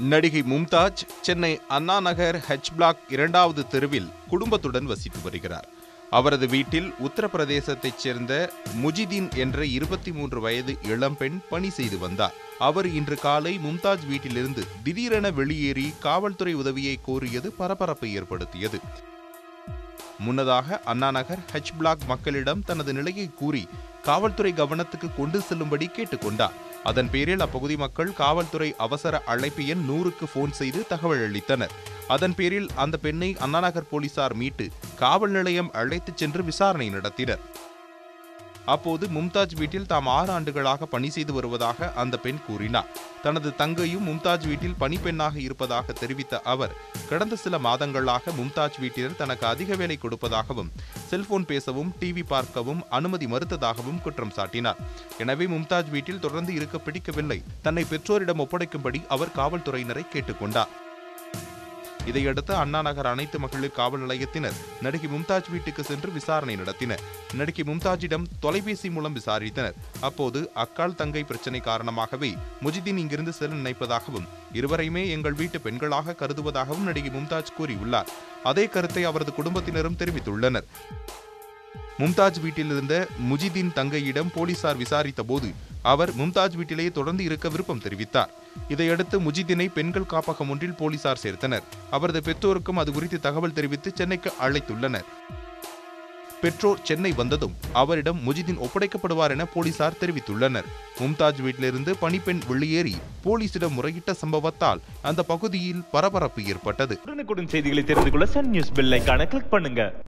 நடிகை Mumtaj Chennai Anna Nagar H block இரண்டாவது தெருவில் குடும்பத்துடன் வசித்து வருகிறார் அவரது வீட்டில் உத்தரப்பிரதேசத்தைச் சேர்ந்த முஜிதீன் என்ற இருபத்தி மூன்று வயது இளம்பெண் பணி செய்து வந்தார் அவர் இன்று காலை மும்தாஜ் வீட்டிலிருந்து திடீரென வெளியேறி காவல்துறை உதவியை கோரியது பரபரப்பை ஏற்படுத்தியது முன்னதாக அண்ணாநகர் ஹெச் பிளாக் மக்களிடம் தனது நிலையை கூறி காவல்துறை கவனத்துக்கு கொண்டு செல்லும்படி கேட்டுக்கொண்டார் அதன் பேரில் அப்பகுதி மக்கள் காவல்துறை அவசர அழைப்பு எண் நூறுக்கு போன் செய்து தகவல் அளித்தனர் அதன் பேரில் அந்த பெண்ணை அண்ணாநகர் போலீசார் மீட்டு காவல் நிலையம் அழைத்துச் சென்று விசாரணை நடத்தினர் அப்போது மும்தாஜ் வீட்டில் தாம் ஆறு ஆண்டுகளாக பணி செய்து வருவதாக அந்த பெண் கூறினார் தனது தங்கையும் மும்தாஜ் வீட்டில் பணிப்பெண்ணாக இருப்பதாக தெரிவித்த அவர் கடந்த சில மாதங்களாக மும்தாஜ் வீட்டினர் தனக்கு அதிக வேலை கொடுப்பதாகவும் செல்போன் பேசவும் டிவி பார்க்கவும் அனுமதி மறுத்ததாகவும் குற்றம் சாட்டினார் எனவே மும்தாஜ் வீட்டில் தொடர்ந்து இருக்க பிடிக்கவில்லை தன்னை பெற்றோரிடம் ஒப்படைக்கும்படி அவர் காவல்துறையினரை கேட்டுக்கொண்டார் இதையடுத்து அண்ணா நகர் அனைத்து மகளிர் காவல் நிலையத்தினர் நடிகை மும்தாஜ் வீட்டுக்கு சென்று விசாரணை நடத்தினர் நடிகை மும்தாஜிடம் தொலைபேசி மூலம் விசாரித்தனர் அப்போது அக்கால் தங்கை பிரச்சனை காரணமாகவே முஜிதீன் இங்கிருந்து செல்ல நினைப்பதாகவும் இருவரையுமே எங்கள் வீட்டு பெண்களாக கருதுவதாகவும் நடிகை மும்தாஜ் கூறியுள்ளார் அதே கருத்தை அவரது குடும்பத்தினரும் தெரிவித்துள்ளனர் மும்தாஜ் வீட்டில் இருந்த முஜிதீன் தங்கையிடம் போலீசார் விசாரித்த போது அவர் மும்தாஜ் வீட்டிலேயே தொடர்ந்து இருக்க விருப்பம் தெரிவித்தார் இதையடுத்து முஜிதீனை பெண்கள் காப்பகம் ஒன்றில் போலீசார் சேர்த்தனர் அவரது பெற்றோருக்கும் அது குறித்து தகவல் தெரிவித்து சென்னைக்கு அழைத்துள்ளனர் பெற்றோர் சென்னை வந்ததும் அவரிடம் முஜிதீன் ஒப்படைக்கப்படுவார் என போலீசார் தெரிவித்துள்ளனர் மும்தாஜ் வீட்டிலிருந்து பணிப்பெண் வெளியேறி போலீசிடம் முறையிட்ட சம்பவத்தால் அந்த பகுதியில் பரபரப்பு ஏற்பட்டது உடனுக்குடன் செய்திகளை தெரிந்து கொள்ள சன் நியூஸ் பெல் ஐகானை கிளிக் பண்ணுங்க